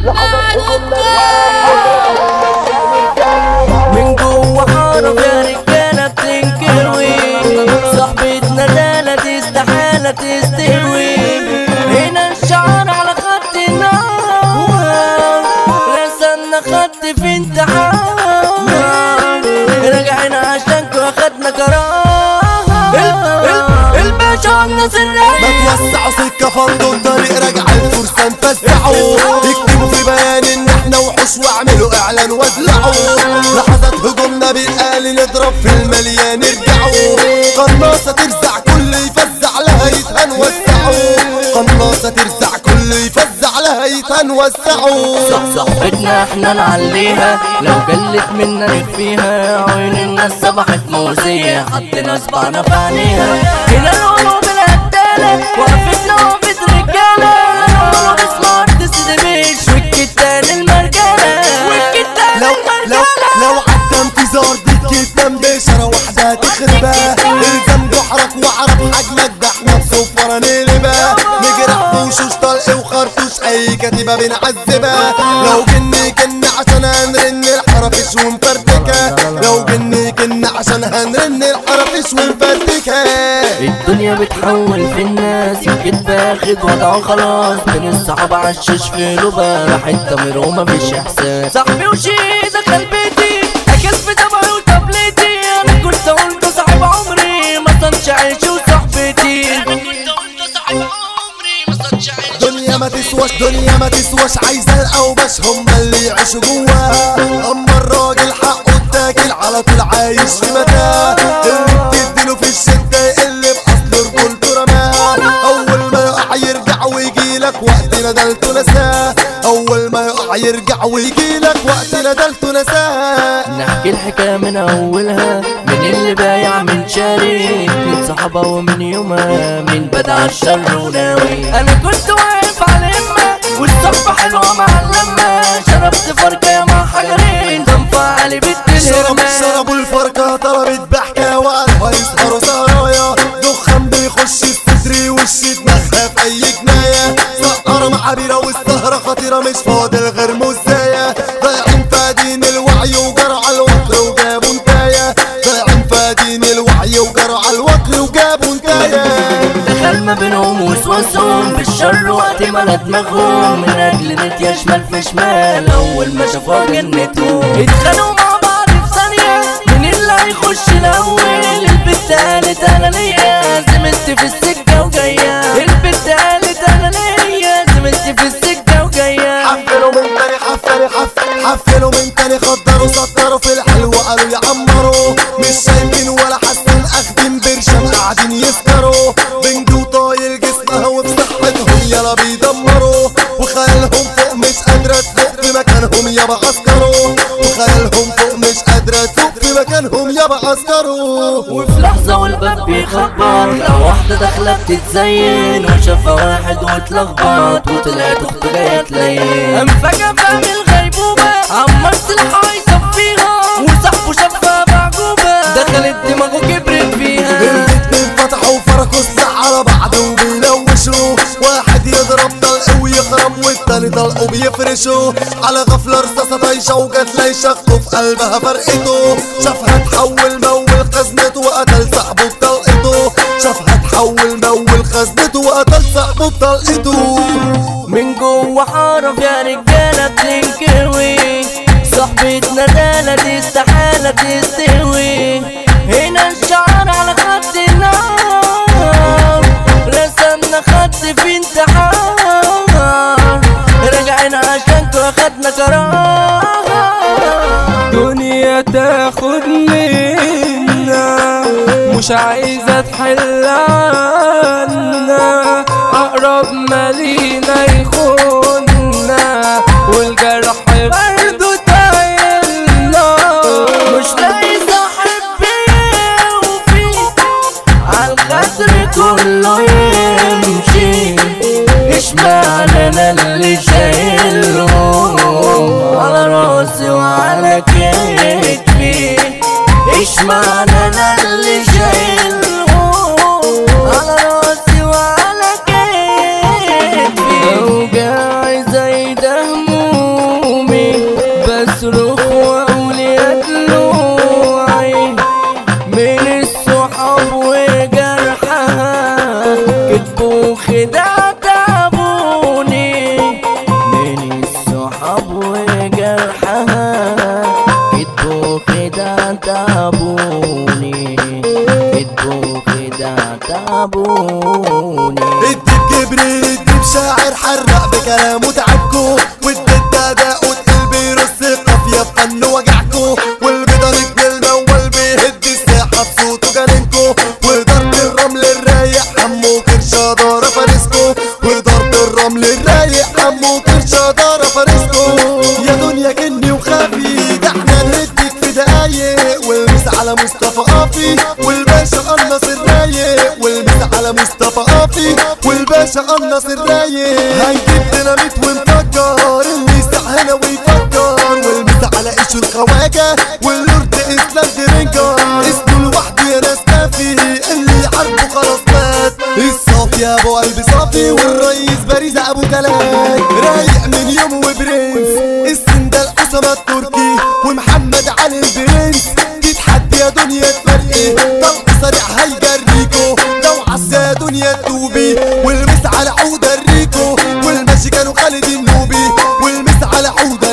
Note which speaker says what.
Speaker 1: من جوه حارة يا رجالة بتنكروي صاحبتنا دالة تستحالة تستهوي هنا الشعار على خط النار رسمنا خط في انتحار راجعين عشانكوا اخدنا قرار الباشا والناصر
Speaker 2: ما توسعوا سكة فضوا الطريق راجع الفرصة نفسعوا يكتبوا في بيان ان احنا وحوش واعملوا اعلان وزعوا لحظات هجومنا بالآل نضرب في المليان ارجعوا قناصة ترزع كل يفزع لها يتهان وسعوا قناصة ترزع كل يفزع لها يتهان وسعوا
Speaker 1: صاحبتنا احنا نعليها لو قلت منا نخفيها عيون الناس صبحت موزية حطينا صبعنا في عينيها هنا القلوب القتالة وقفتنا وقفت رجالة القلوب سمارت سيدميش والكتان المرجلة والكتان
Speaker 2: لو لو لو عدى انتظار ديك قدام بشرة واحدة تخربها الزم جحرك واعرف حجمك ده احنا بصفرة نقلبها نجرح في وشوش طلق وخرطوش اي كتيبة بنعذبها لو جني كنا عشان هنرن الحرفش ونفرتكها لو جني كنا عشان هنرن الحرفش ونفرتكها
Speaker 1: الدنيا بتحول في الناس الكدب اخد وضعه خلاص بين الصحاب عشش في لبا راح الضمير ومفيش احساس صاحبي وشي دخل بيتي اكل في دمعي وتابلتي انا كنت قلت صاحب عمري ما صنش عيشي وصاحبتي انا كنت قلت صاحب عمري ما صنش عيشي
Speaker 2: دنيا ما تسواش دنيا ما تسواش عايزة الأوبش هم اللي يعيشوا جواها أما الراجل حقه اتاكل على طول عايش في متاهة اللي بتديله في الشدة اللي بأصل رجولته رماها أول ما يقع يرجع ويجيلك وقت ندلته نساه أول ما يقع يرجع ويجيلك وقت ندلته نساه
Speaker 1: نحكي الحكاية من أولها من اللي بايع من شاري من صحابة ومن يومها من بدع الشر وناوي أنا كنت واقف على الإمة والصحبة حلوة مع اللمة شربت فرقة يا مع حجرين تنفع علي بنت
Speaker 2: شرب
Speaker 1: الهرمة
Speaker 2: شربوا الفرقة طلبت بحكة وقالوا هيسهروا سرايا دخان بيخش الستري وش دماغها في أي جناية سقر مع بيرة والسهرة خطيرة مش فاضل غير مزايا ضايعين فادين الوعي وجرى على الوكر وجابوا انتاية ضايعين فادين الوعي وجرى على الوكر وجابوا انتاية
Speaker 1: دخل ما بينهم وسوسهم في الشر وقت ما لا دماغهم من اجل نتيا شمال في شمال اول ما شافوها جنتهم اتخانقوا مع بعض في ثانية مين اللي هيخش الاول البت قالت انا ليا زملت في السكة وجاية البت قالت انا ليا زملت في السكة وجاية
Speaker 2: حفلوا من تاني حفلوا حف حفلوا من تاني خدروا سطروا في الحلو قالوا يعمروا مش شايفين ولا حاسين اخدين برشام قاعدين يسكروا بنج وطايل جسمها وفي صحتهم يلا بيدمروا وخيالهم فوق مش قادرة تفوق في مكانهم يابا عسكروا وخيالهم فوق مش قادرة تفوق في مكانهم يابا عسكروا
Speaker 1: وفي لحظة والباب بيخبط لو واحدة داخلة بتتزين وشافها واحد واتلخبط وطلعت اخته جاية تلين قام فجأة فاهم الغيبوبة عمر سلاحه يصفيها وصاحبه شافها معجوبة دخلت دماغه كبرت فيها
Speaker 2: الاتنين فتحوا فرقوا الساعة على بعض وبيلوشوا واحد يضرب طلق ويخرم والتاني طلقه بيفرشوا على غفلة رصاصة طايشة وجات ليشة اخته في قلبها فرقته شافها تحول مول خزنته وقتل صاحبه بطلقته شافها تحول مول خزنته وقتل صاحبه بطلقته
Speaker 1: من جوه حارة يا رجالة بتنكوي صاحبتنا دالة دي استحالة تستهوي هنا الشعار على خط النار رسمنا خط في انتحار راجعين عشانكوا اخدنا قرار
Speaker 3: دنيا تاخد منا مش عايزة تحل عنا أقرب ما لينا يخوننا والجرح برضه تايلنا
Speaker 1: مش لاقي صاحب بيوفي عالخاطر كله يمشي اشمعنى انا اللي شايله على راسي وعلى كتفي اشمعنى انا اللي شايله على راسي وعلى كتفي اوجع اصرخ واقول يا دلوعي من الصحاب وجرحها كتبوا خداع تعبوني من الصحاب وجرحها كتبوا خداع تعبوني كتبوا خداع تعبوني
Speaker 2: الدب جبريل الدب شاعر حرق بكلامه تعبكو والدب ده قلب يرص القافية بفن وجعكو والبيضة نجم المول بيهد الساحة بصوته جننكو وضرب الرمل الرايق حمو كرشة دارة فارسكو وضرب الرمل الرايق حمو كرشة دارة فارسكو يا دنيا جني وخافي ده احنا نهدك في دقايق والمس على مصطفى قافي والباشا قنص الرايق والمس على مصطفى قافي والباشا قنص الرايق هنجيب ديناميت ونفجر اللي يستحنا ويفكر والمس على ايش الخواجة واللورد اسلام درينجر اسمه لوحده يا ناس كافي اللي عارفه خلاص مات الصافي يا ابو قلب صافي والرئيس باريس ابو كلام رايق من يوم وبرنس السندال اسامه التركي ومحمد علي البرنس تتحدي يا دنيا تفرقي طلق صريع هيجريكو لو عسى يا دنيا تدوبي والمس على عودة الريكو والماشي كانوا خالد النوبي والمس على عودة